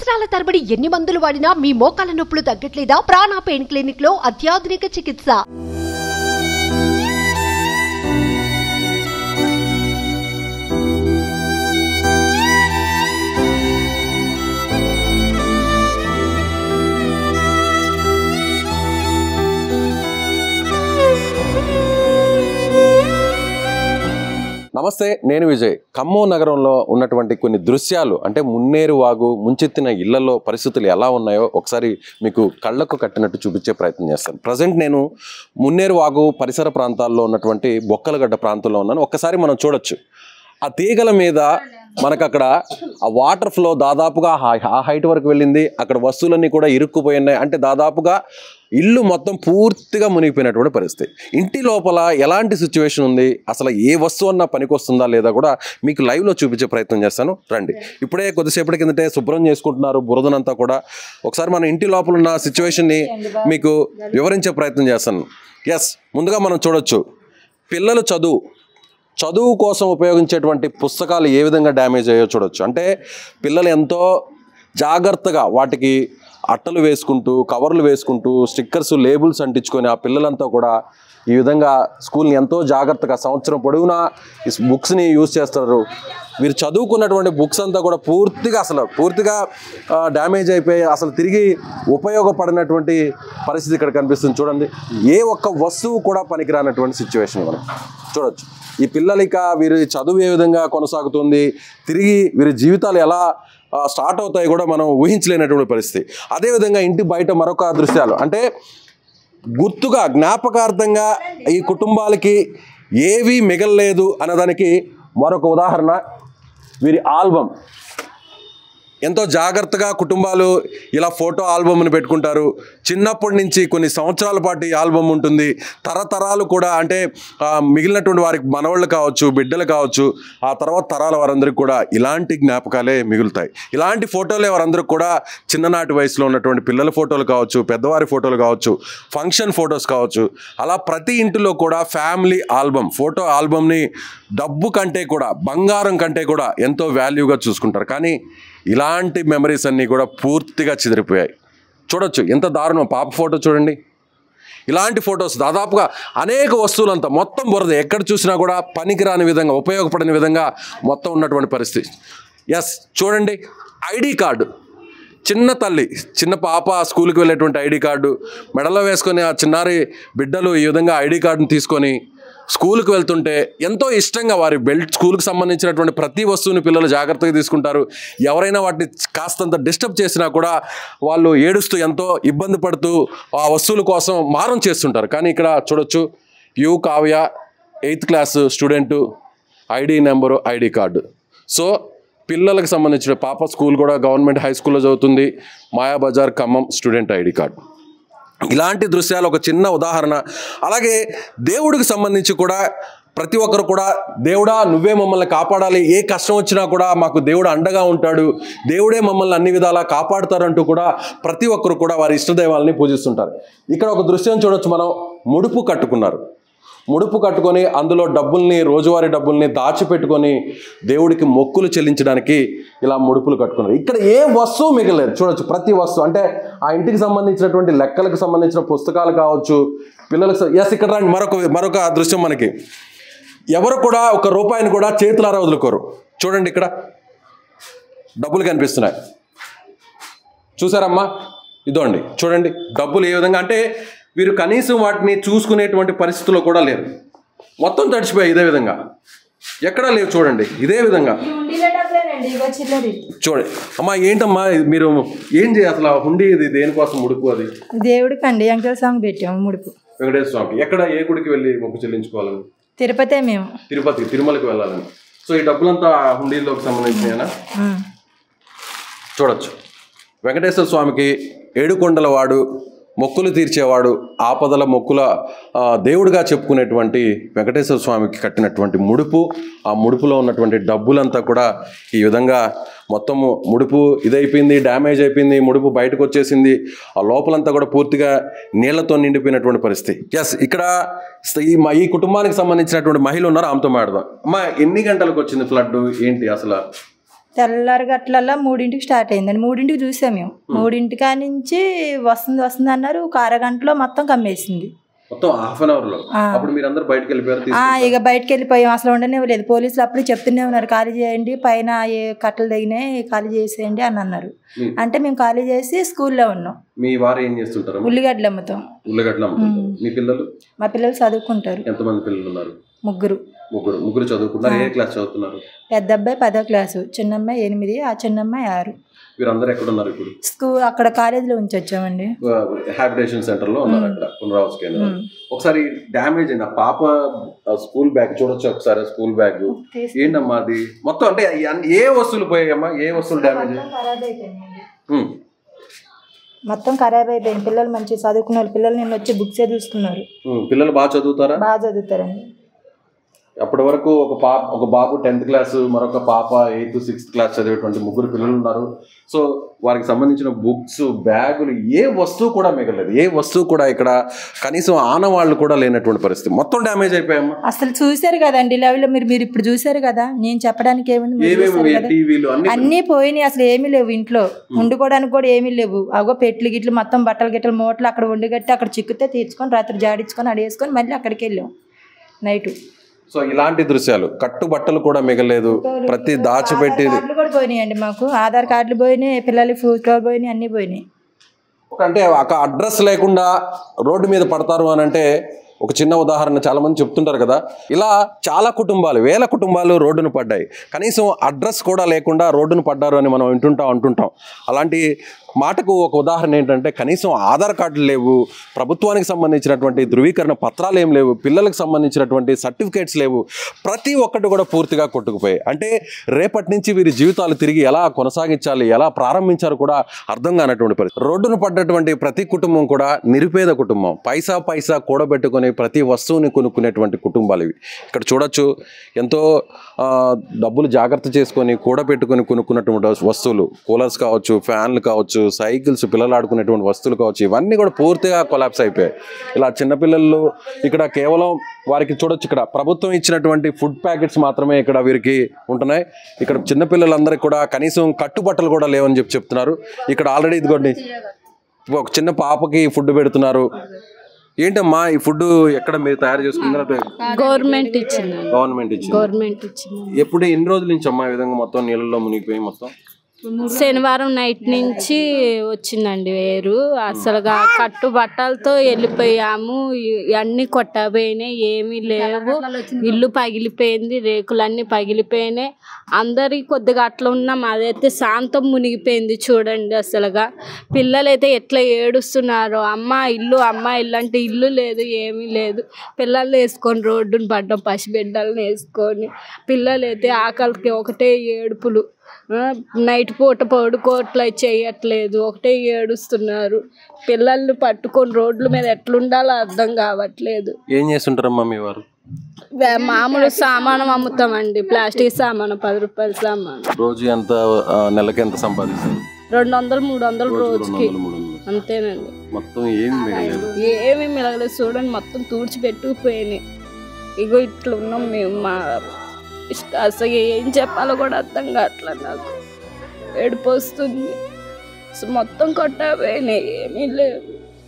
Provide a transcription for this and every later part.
సంవత్సరాల తరబడి ఎన్ని మందులు వాడినా మీ మోకాల నొప్పులు తగ్గట్లేదా ప్రాణ పెయిన్ క్లినిక్ లో అత్యాధునిక చికిత్స నమస్తే నేను విజయ్ ఖమ్మం నగరంలో ఉన్నటువంటి కొన్ని దృశ్యాలు అంటే మున్నేరు వాగు ముంచెత్తిన ఇళ్లలో పరిస్థితులు ఎలా ఉన్నాయో ఒకసారి మీకు కళ్ళకు కట్టినట్టు చూపించే ప్రయత్నం చేస్తాను ప్రజెంట్ నేను మున్నేరు వాగు పరిసర ప్రాంతాల్లో ఉన్నటువంటి బొక్కలగడ్డ ప్రాంతంలో ఉన్నాను ఒక్కసారి మనం చూడొచ్చు ఆ తీగల మీద మనకు అక్కడ ఆ వాటర్ ఫ్లో దాదాపుగా హై- ఆ హైట్ వరకు వెళ్ళింది అక్కడ వస్తువులన్నీ కూడా ఇరుక్కుపోయినాయి అంటే దాదాపుగా ఇల్లు మొత్తం పూర్తిగా మునిగిపోయినటువంటి పరిస్థితి ఇంటి లోపల ఎలాంటి సిచ్యువేషన్ ఉంది అసలు ఏ వస్తువు అన్నా పనికొస్తుందా లేదా కూడా మీకు లైవ్లో చూపించే ప్రయత్నం చేస్తాను రండి ఇప్పుడే కొద్దిసేపటి కిందటే శుభ్రం చేసుకుంటున్నారు బురదనంతా కూడా ఒకసారి మన ఇంటి లోపల ఉన్న సిచ్యువేషన్ని మీకు వివరించే ప్రయత్నం చేస్తాను ఎస్ ముందుగా మనం చూడొచ్చు పిల్లలు చదువు చదువు కోసం ఉపయోగించేటువంటి పుస్తకాలు ఏ విధంగా డ్యామేజ్ అయ్యో చూడొచ్చు అంటే పిల్లలు ఎంతో జాగ్రత్తగా వాటికి అట్టలు వేసుకుంటూ కవర్లు వేసుకుంటూ స్టిక్కర్స్ లేబుల్స్ అంటించుకొని ఆ పిల్లలంతా కూడా ఈ విధంగా స్కూల్ని ఎంతో జాగ్రత్తగా సంవత్సరం పొడవునా ఈ బుక్స్ని యూజ్ చేస్తారు వీరు చదువుకున్నటువంటి బుక్స్ అంతా కూడా పూర్తిగా అసలు పూర్తిగా డ్యామేజ్ అయిపోయి అసలు తిరిగి ఉపయోగపడినటువంటి పరిస్థితి ఇక్కడ కనిపిస్తుంది చూడండి ఏ ఒక్క వస్తువు కూడా పనికిరానటువంటి సిచ్యువేషన్ మనం చూడొచ్చు ఈ పిల్లలు ఇక వీరి చదువు ఏ విధంగా కొనసాగుతుంది తిరిగి వీరి జీవితాలు ఎలా ఆ, స్టార్ట్ అవుతాయి కూడా మనం ఊహించలేనటువంటి పరిస్థితి అదేవిధంగా ఇంటి బయట మరొక దృశ్యాలు అంటే గుర్తుగా జ్ఞాపకార్థంగా ఈ కుటుంబాలకి ఏవీ మిగలలేదు అన్నదానికి మరొక ఉదాహరణ వీరి ఆల్బమ్ ఎంతో జాగ్రత్తగా కుటుంబాలు ఇలా ఫోటో ఆల్బమ్ని పెట్టుకుంటారు చిన్నప్పటి నుంచి కొన్ని సంవత్సరాల పాటు ఈ ఆల్బమ్ ఉంటుంది తరతరాలు కూడా అంటే ఆ, మిగిలినటువంటి వారికి మనవాళ్ళు కావచ్చు బిడ్డలు కావచ్చు ఆ తర్వాత తరాల వారందరికీ కూడా ఇలాంటి జ్ఞాపకాలే మిగులుతాయి ఇలాంటి ఫోటోలే వారందరికీ కూడా చిన్ననాటి వయసులో ఉన్నటువంటి పిల్లల ఫోటోలు కావచ్చు పెద్దవారి ఫోటోలు కావచ్చు ఫంక్షన్ ఫొటోస్ కావచ్చు అలా ప్రతి ఇంటిలో కూడా ఫ్యామిలీ ఆల్బమ్ ఫోటో ఆల్బమ్ని డబ్బు కంటే కూడా బంగారం కంటే కూడా ఎంతో వాల్యూగా చూసుకుంటారు కానీ ఇలాంటి మెమరీస్ అన్నీ కూడా పూర్తిగా చెదిరిపోయాయి చూడొచ్చు ఎంత దారుణం పాప ఫోటో చూడండి ఇలాంటి ఫొటోస్ దాదాపుగా అనేక వస్తువులంతా మొత్తం బురద ఎక్కడ చూసినా కూడా పనికిరాని విధంగా ఉపయోగపడని విధంగా మొత్తం ఉన్నటువంటి పరిస్థితి ఎస్ చూడండి ఐడి కార్డు చిన్న తల్లి చిన్న పాప స్కూల్కి వెళ్ళేటువంటి ఐడి కార్డు మెడలో వేసుకొని ఆ చిన్నారి బిడ్డలు ఈ విధంగా ఐడి కార్డుని తీసుకొని స్కూల్కి వెళ్తుంటే ఎంతో ఇష్టంగా వారి బెల్ట్ స్కూల్కి సంబంధించినటువంటి ప్రతి వస్తువుని పిల్లలు జాగ్రత్తగా తీసుకుంటారు ఎవరైనా వాటిని కాస్తంత డిస్టర్బ్ చేసినా కూడా వాళ్ళు ఏడుస్తూ ఎంతో ఇబ్బంది పడుతూ ఆ వస్తువుల కోసం మారం చేస్తుంటారు కానీ ఇక్కడ చూడొచ్చు యు Kavya eighth class student ID number ID card so పిల్లలకు సంబంధించిన పాప స్కూల్ కూడా గవర్నమెంట్ హై స్కూల్లో చదువుతుంది Mayabazar Khammam student ID card ఇలాంటి దృశ్యాలు ఒక చిన్న ఉదాహరణ అలాగే దేవుడికి సంబంధించి కూడా ప్రతి ఒక్కరు కూడా దేవుడా నువ్వే మమ్మల్ని కాపాడాలి ఏ కష్టం వచ్చినా కూడా మాకు దేవుడు అండగా ఉంటాడు దేవుడే మమ్మల్ని అన్ని విధాలా కాపాడుతారంటూ కూడా ప్రతి ఒక్కరు కూడా వారి ఇష్టదైవాలని పూజిస్తుంటారు ఇక్కడ ఒక దృశ్యం చూడొచ్చు మనం ముడుపు కట్టుకున్నారు ముడుపు కట్టుకొని అందులో డబ్బుల్ని రోజువారీ డబ్బుల్ని దాచిపెట్టుకొని దేవుడికి మొక్కులు చెల్లించడానికి ఇలా ముడుపులు కట్టుకున్నారు ఇక్కడ ఏ వస్తువు మిగలేదు చూడొచ్చు ప్రతి వస్తువు అంటే ఆ ఇంటికి సంబంధించినటువంటి లెక్కలకు సంబంధించిన పుస్తకాలు కావచ్చు పిల్లలకు ఎస్ ఇక్కడ రండి మరొక మరొక దృశ్యం మనకి ఎవరు కూడా ఒక రూపాయిని కూడా చేతులారా వదులుకోరు చూడండి ఇక్కడ డబ్బులు కనిపిస్తున్నాయి చూసారమ్మా ఇదోండి చూడండి డబ్బులు ఏ విధంగా అంటే వీరు కనీసం వాటిని చూసుకునేటువంటి పరిస్థితుల్లో కూడా లేరు మొత్తం తడిచిపోయాయి ఇదే విధంగా ఎక్కడా లేవు చూడండి ఇదే విధంగా ఈ ఉండిలో డబ్బులేనండి ఇగో చిల్లరి చూడండి అమ్మా ఏంటమ్మా ఇది మీరు ఏం చేయాలి అసలు ఆ హుండీ ఇది దేనికోసం ముడుపు అది దేవుడికి అండి వెంకటేశ్వర స్వామి పెట్టాము ముడుపు వెంకటేశ్వర స్వామికి ఎక్కడ ఏ గుడికి వెళ్ళి మొక్కు చెల్లించుకోవాలని తిరుపతే మేము తిరుపతి తిరుమలకి వెళ్ళాలని సో ఈ డబ్బులంతా ఆ హుండీలోకి సంబంధించిననా ఉమ్. చూడొచ్చు వెంకటేశ్వర స్వామికి ఏడుకొండల వాడు మొక్కులు తీర్చేవాడు ఆపదల మొక్కుల ఆ, దేవుడిగా చెప్పుకునేటువంటి వెంకటేశ్వర స్వామికి కట్టినటువంటి ముడుపు ఆ ముడుపులో ఉన్నటువంటి డబ్బులంతా కూడా ఈ విధంగా మొత్తము ముడుపు ఇదైపోయింది డ్యామేజ్ అయిపోయింది ముడుపు బయటకు వచ్చేసింది ఆ లోపలంతా కూడా పూర్తిగా నీళ్లతో నిండిపోయినటువంటి పరిస్థితి ఎస్ ఇక్కడ ఈ మ- ఈ కుటుంబానికి సంబంధించినటువంటి మహిళ ఉన్నారు ఆమెతో మాట్లాడదాం అమ్మా ఎన్ని గంటలకు వచ్చింది ఫ్లడ్ ఏంటి అసలు తెల్లారి గట్లల్లా మూడింటికి స్టార్ట్ అయిందండి మూడింటికి చూసాం మేము మూడింటి కాడ నుంచి వస్తుంది వస్తుంది అన్నారు ఒక అరగంటలో మొత్తం కమ్మేసింది మొత్తం హాఫ్ అన్ అవర్ లో ఆ. అప్పుడు మీరు అందరు బయటకు వెళ్ళిపోయారు ఆ, ఇక బయటకు వెళ్ళిపోయాం అసలు ఉండనివ్వలేదు పోలీసులు అప్పుడు చెప్తూనే ఉన్నారు ఖాళీ చేయండి పైన ఏ కట్టలు తగినాయి ఖాళీ చేసేయండి అని అన్నారు ఉమ్. అంటే మేము ఖాళీ చేసి స్కూల్లో ఉన్నాం మీ వారు ఏం చేస్తుంటారు ఉల్లిగడ్డలు అమ్ముతాం ఉల్లగడ్డలు అమ్ముతుంటారు మీ పిల్లలు మా పిల్లలు చదువుకుంటారు ఎంతమంది పిల్లలు ఉన్నారు ముగ్గురు ముగ్గురు ముగ్గురు చదువుకుంటారు ఏ క్లాస్ చదువుతున్నారు పెద్ద అబ్బాయి పదో క్లాసు చిన్న అమ్మాయి ఎనిమిది ఆ చిన్న అమ్మాయి ఆరు వీరందరూ ఎక్కడ ఉన్నారు ఇప్పుడు స్కూల్ అక్కడ కాలేజీలో ఉంచి వచ్చామండి హ్యాబిటేషన్ సెంటర్ లో ఉన్నారు అక్కడ పునరావాస కేంద్రం ఉమ్. ఒకసారి డ్యామేజ్ అయింది ఆ పాప స్కూల్ బ్యాగ్ చూడొచ్చు ఒకసారి స్కూల్ బ్యాగ్ ఏంటమ్మా అది మొత్తం అంటే అన్ని- ఏ వస్తువులు పోయాయమ్మా ఏ వస్తువులు డ్యామేజ్ మొత్తం ఖరాబ్ అయిపోయిందండి. మొత్తం ఖరాబ్ అయిపోయింది పిల్లలు మంచిగా చదువుకున్న వాళ్ళు పిల్లలు నిన్న వచ్చి బుక్సే చూస్తున్నారు పిల్లలు బాగా చదువుతారా బాగా చదువుతారండి అప్పటి వరకు ఒక పాప ఒక బాబు టెన్త్ క్లాస్ మరొక పాప ఎయిత్ సిక్స్త్ క్లాస్ చదివేటువంటి ముగ్గురు పిల్లలు ఉన్నారు సో వారికి సంబంధించిన బుక్స్ బ్యాగులు ఏ వస్తువు కూడా మిగలేదు ఏ వస్తువు కూడా ఇక్కడ కనీసం ఆనవాళ్ళు కూడా లేనటువంటి పరిస్థితి మొత్తం డ్యామేజ్ అయిపోయామ్మా అసలు చూశారు కదండి లెవెల్లో మీరు మీరు ఇప్పుడు చూశారు కదా నేను చెప్పడానికి ఏముంది మీరు ఏమేమి చూశారు కదా టీవీలు అన్ని అన్నీ పోయినాయి అసలు ఏమీ లేవు ఇంట్లో వండుకోవడానికి కూడా ఏమీ లేవు అగో పెట్లు గిట్లు మొత్తం బట్టలు గిట్టలు మూటలు అక్కడ వండిగట్టి అక్కడ చిక్కితే తీర్చుకొని రాత్రి జాడించుకొని అడేసుకొని మళ్ళీ అక్కడికి వెళ్ళాం నైట్ సో ఇలాంటి దృశ్యాలు కట్టుబట్టలు కూడా మిగలేదు ప్రతి దాచిపెట్టి కార్డులు కూడా పోయినాయండి మాకు ఆధార్ కార్డులు పోయినాయి పిల్లల ఫోటోలు పోయినాయి అన్నీ పోయినాయి అంటే ఒక అడ్రస్ లేకుండా రోడ్డు మీద పడతారు అని అంటే ఒక చిన్న ఉదాహరణ చాలా మంది చెప్తుంటారు కదా ఇలా చాలా కుటుంబాలు వేల కుటుంబాలు రోడ్డును పడ్డాయి కనీసం అడ్రస్ కూడా లేకుండా రోడ్డును పడ్డారు అని మనం వింటుంటాం అంటుంటాం అలాంటి మాటకు ఒక ఉదాహరణ ఏంటంటే కనీసం ఆధార్ కార్డులు లేవు ప్రభుత్వానికి సంబంధించినటువంటి ధృవీకరణ పత్రాలు ఏం లేవు పిల్లలకు సంబంధించినటువంటి సర్టిఫికేట్స్ లేవు ప్రతి ఒక్కటి కూడా పూర్తిగా కొట్టుకుపోయాయి అంటే రేపటి నుంచి వీరి జీవితాలు తిరిగి ఎలా కొనసాగించాలి ఎలా ప్రారంభించారు కూడా అర్థం కానటువంటి పరిస్థితి రోడ్డును పడ్డటువంటి ప్రతి కుటుంబం కూడా నిరుపేద కుటుంబం పైసా పైసా కూడబెట్టుకొని ప్రతి వస్తువుని కొనుక్కునేటువంటి కుటుంబాలు ఇవి ఇక్కడ చూడొచ్చు ఎంతో ఆ, డబ్బులు జాగ్రత్త చేసుకొని కూడబెట్టుకొని కొనుక్కున్నటువంటి వస్తువులు కూలర్స్ కావచ్చు ఫ్యాన్లు కావచ్చు సైకిల్స్ పిల్లలు ఆడుకునేటువంటి వస్తువులు కావచ్చు ఇవన్నీ కూడా పూర్తిగా కొలాప్స్ అయిపోయాయి ఇలా చిన్నపిల్లలు ఇక్కడ కేవలం వారికి చూడొచ్చు ఇక్కడ ప్రభుత్వం ఇచ్చినటువంటి ఫుడ్ ప్యాకెట్స్ మాత్రమే ఇక్కడ వీరికి ఉంటున్నాయి ఇక్కడ చిన్నపిల్లలందరికీ కూడా కనీసం కట్టుబట్టలు కూడా లేవని చెప్పి చెప్తున్నారు ఇక్కడ ఆల్రెడీ ఇదిగోండి ఒక చిన్న పాపకి ఫుడ్ పెడుతున్నారు ఏంటమ్మా ఈ ఫుడ్ ఎక్కడ మీరు తయారు చేసుకుంటారా గవర్నమెంట్ ఇచ్చింది గవర్నమెంట్ ఇచ్చింది గవర్నమెంట్ ఇచ్చింది ఎప్పుడు ఎన్ని రోజుల నుంచి అమ్మా ఈ విధంగా మొత్తం నీళ్ళలో మునిగిపోయి మొత్తం శనివారం నైట్ నుంచి వచ్చిందండి వేరు అసలుగా కట్టు బట్టలతో వెళ్ళిపోయాము ఇ- అన్ని కొట్టబోయినాయి ఏమీ లేవు ఇల్లు పగిలిపోయింది రేకులన్నీ పగిలిపోయినాయి అందరి కొద్దిగా అట్లా ఉన్నాం అదైతే శాంతం మునిగిపోయింది చూడండి అసలుగా పిల్లలైతే ఎట్లా ఏడుస్తున్నారు అమ్మ ఇల్లు అమ్మ ఇల్లు అంటే ఇల్లు లేదు ఏమీ లేదు పిల్లల్ని వేసుకొని రోడ్డును పడ్డాం పసిబిడ్డల్ని వేసుకొని పిల్లలైతే ఆకలికి ఒకటే ఏడుపులు ఆ, నైట్ పూట పడుకోవట్లే చేయట్లేదు ఒకటే ఏడుస్తున్నారు పిల్లల్ని పట్టుకొని రోడ్ల మీద ఎట్లుండాలో అర్థం కావట్లేదు ఏం చేస్తుంటారమ్మా మీ వారు వే- మామూలు సామానం అమ్ముతామండి ప్లాస్టిక్ సామాను పది రూపాయల సామాను రోజు ఎంత ఆ, నెలకి ఎంత సంపాదిస్తారు రెండు వందలు మూడు వందలు రోజు రెండు రోజుకి వందలు మూడు వందలు అంతేనండి మొత్తం ఏమి మిగలేదు ఏమీ మిలగలేదు చూడండి మొత్తం తుడిచిపెట్టుకుపోయినాయి ఇగో ఇట్లా ఉన్నాం మేము మా ఇష్ట అసలు ఏం చెప్పాలో కూడా అర్థం కావట్లేదు నాకు ఏడుపు వస్తుంది అసలు మొత్తం కొట్టపోయినాయి ఏమీ లేవు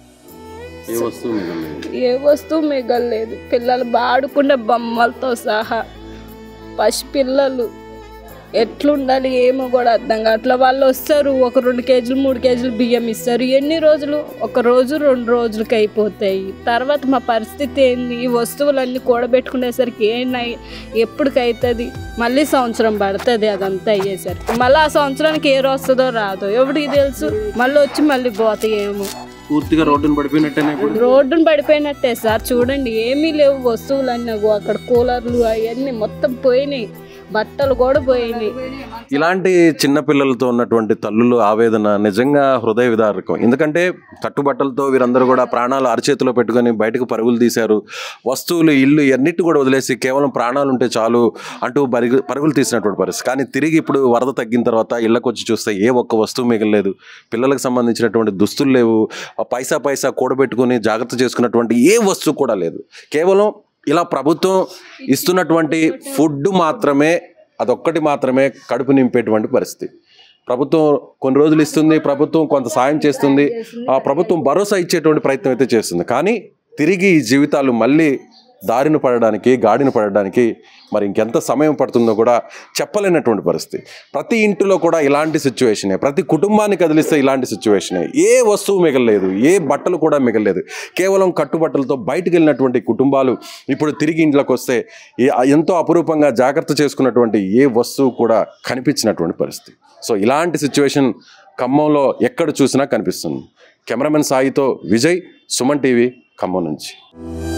ఏ వస్తువు మిగలేదు ఏ వస్తువు మిగలలేదు పిల్లలు బాడుకునే బొమ్మలతో సహా పసిపిల్లలు ఎట్లుండాలి ఏమో కూడా అర్థం కావట్లే వాళ్ళు వస్తారు ఒక రెండు కేజీలు మూడు కేజీలు బియ్యం ఇస్తారు ఎన్ని రోజులు ఒక రోజు రెండు రోజులకి అయిపోతాయి తర్వాత మా పరిస్థితి ఏంది ఈ వస్తువులన్నీ కూడబెట్టుకునేసరికి ఏమై ఎప్పటికైతుంది మళ్ళీ సంవత్సరం పడుతుంది అదంతా అయ్యేసరికి మళ్ళీ ఆ సంవత్సరానికి ఏ రోజు వస్తుందో రాదో ఎవరికి తెలుసు మళ్ళీ వచ్చి మళ్ళీ పోతాయేమో పూర్తిగా రోడ్డును పడిపోయినట్టేనే ఇప్పుడు రోడ్డును పడిపోయినట్టే సార్ చూడండి ఏమీ లేవు వస్తువులన్నీ అగో అక్కడ కూలర్లు అవన్నీ మొత్తం పోయినాయి బట్టలు కూడా పోయినాయి ఇలాంటి చిన్న పిల్లలతో ఉన్నటువంటి తల్లులు ఆవేదన నిజంగా హృదయ విదారకం ఎందుకంటే కట్టుబట్టలతో వీరందరూ కూడా ప్రాణాలు అరచేతిలో పెట్టుకొని బయటకు పరుగులు తీశారు వస్తువులు ఇల్లు అన్నిటి కూడా వదిలేసి కేవలం ప్రాణాలు ఉంటే చాలు అంటూ పరుగు పరుగులు తీసినటువంటి పరిస్థితి కానీ తిరిగి ఇప్పుడు వరద తగ్గిన తర్వాత ఇళ్ళకి వచ్చి చూస్తే ఏ ఒక్క వస్తువు మిగలలేదు పిల్లలకు సంబంధించినటువంటి దుస్తులు లేవు ఆ పైసా పైసా కూడబెట్టుకుని జాగ్రత్త చేసుకున్నటువంటి ఏ వస్తువు కూడా లేదు కేవలం ఇలా ప్రభుత్వం ఇస్తున్నటువంటి ఫుడ్ మాత్రమే అదొక్కటి మాత్రమే కడుపు నింపేటువంటి పరిస్థితి ప్రభుత్వం కొన్ని రోజులు ఇస్తుంది ప్రభుత్వం కొంత సాయం చేస్తుంది ఆ ప్రభుత్వం భరోసా ఇచ్చేటువంటి ప్రయత్నం అయితే చేస్తుంది కానీ తిరిగి ఈ జీవితాలు మళ్ళీ దారిన పడడానికి గాడిన పడడానికి మరి ఇంకెంత సమయం పడుతుందో కూడా చెప్పలేనటువంటి పరిస్థితి ప్రతి ఇంటిలో కూడా ఇలాంటి సిచ్యువేషనే ప్రతి కుటుంబాన్ని కదిలిస్తే ఇలాంటి సిచ్యువేషనే ఏ వస్తువు మిగలలేదు ఏ బట్టలు కూడా మిగలలేదు కేవలం కట్టుబట్టలతో బయటకు వెళ్ళినటువంటి కుటుంబాలు ఇప్పుడు తిరిగి ఇంట్లోకి వస్తే ఏ- ఎంతో అపురూపంగా జాగ్రత్త చేసుకున్నటువంటి ఏ వస్తువు కూడా కనిపించినటువంటి పరిస్థితి సో ఇలాంటి సిచ్యువేషన్ ఖమ్మంలో ఎక్కడ చూసినా కనిపిస్తుంది కెమెరామెన్ సాయితో విజయ్ సుమన్ టీవీ ఖమ్మం నుంచి